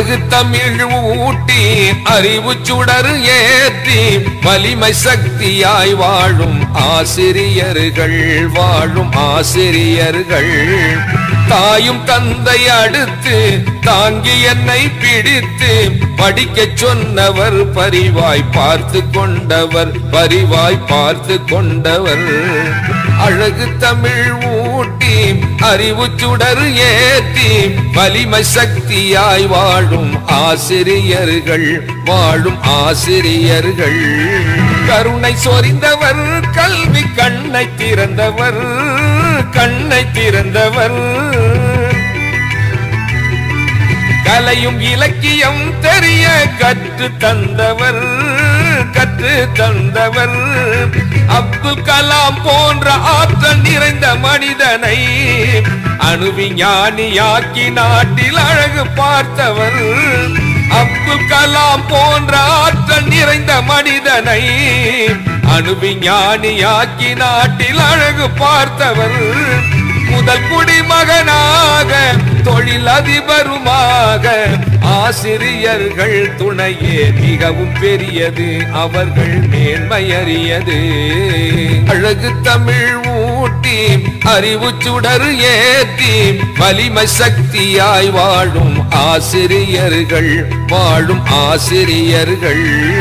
அழகு தமிழ் ஊட்டி அறிவு சுடர் ஏற்றி வலிமை சக்தியாய் வாழும் ஆசிரியர்கள் வாழும் ஆசிரியர்கள் தாயும் தந்தை அடுத்து தாங்கி என்னை பிடித்து படிக்கச் சொன்னவர் பரிவாய் பார்த்து கொண்டவர் பரிவாய் பார்த்து கொண்டவர் அழகு தமிழ் ஊட்டி அறிவு சுடர் ஏற்றி வலிமை சக்தியாய் வாழும் ஆசிரியர்கள் வாழும் ஆசிரியர்கள் கருணை சொரிந்தவர் கல்வி கண்ணை திறந்தவர் கண்ணை திறந்தவர் கலையும் இலக்கியம் தெரிய கற்று தந்தவர் கற்று தந்தவர் அப்துல் கலாம் போன்ற ஆற்றல் நிறைந்த மனிதனை அணுவிஞானியாக்கி நாட்டில் அழகு பார்த்தவர் அப்துல் கலாம் போன்ற ஆற்றல் நிறைந்த மனிதனை அணுவிஞானியாக்கி நாட்டில் அழகு பார்த்தவர் முதல் குடிமகனாக தொழிலதிபருமாக ஆசிரியர்கள் துணையே மிகவும் பெரியது அவர்கள் மேன்மையறியது அழகு தமிழ் ஊட்டி அறிவு சுடர் ஏற்றி வலிமை சக்தியாய் வாழும் ஆசிரியர்கள் வாழும் ஆசிரியர்கள்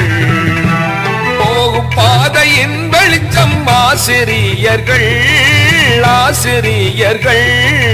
போகும் பாதையின் வெளிச்சம் ஆசிரியர்கள் ஆசிரியர்கள்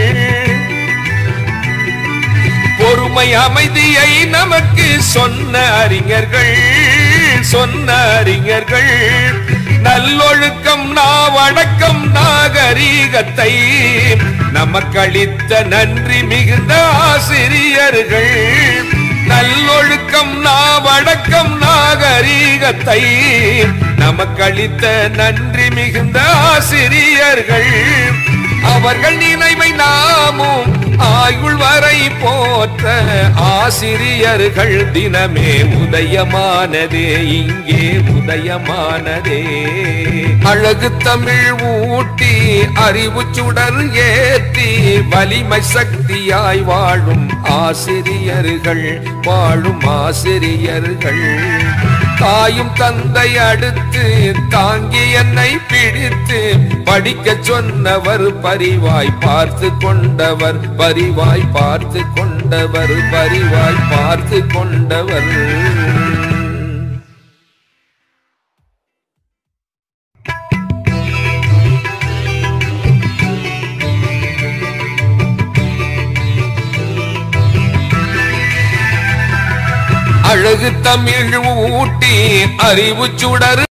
பொறுமை அமைதியை நமக்கு சொன்ன அறிஞர்கள் சொன்ன அறிஞர்கள் நல்லொழுக்கம் நாவடக்கம் நாகரீகத்தை நமக்களித்த நன்றி மிகுந்த ஆசிரியர்கள் நல்லொழுக்கம் நாவடக்கம் நாகரீகத்தை நமக்களித்த நன்றி மிகுந்த ஆசிரியர்கள் அவர்கள் நினைவை நாமும் ஆயுள் வரை போற்ற ஆசிரியர்கள் தினமே உதயமானதே இங்கே உதயமானதே அழகு தமிழ் ஊட்டி அறிவு சுடர் ஏற்றி வலிமை சக்தியாய் வாழும் ஆசிரியர்கள் வாழும் ஆசிரியர்கள் தாயும் தந்தை அடுத்து தாங்கி என்னை பிடித்து படிக்க சொன்னவர் பரிவாய் பார்த்து கொண்டவர் பரிவாய் பார்த்து கொண்டவர் பரிவாய் பார்த்து கொண்டவர் அழகு தமிழ் ஊட்டி அறிவு சுடர்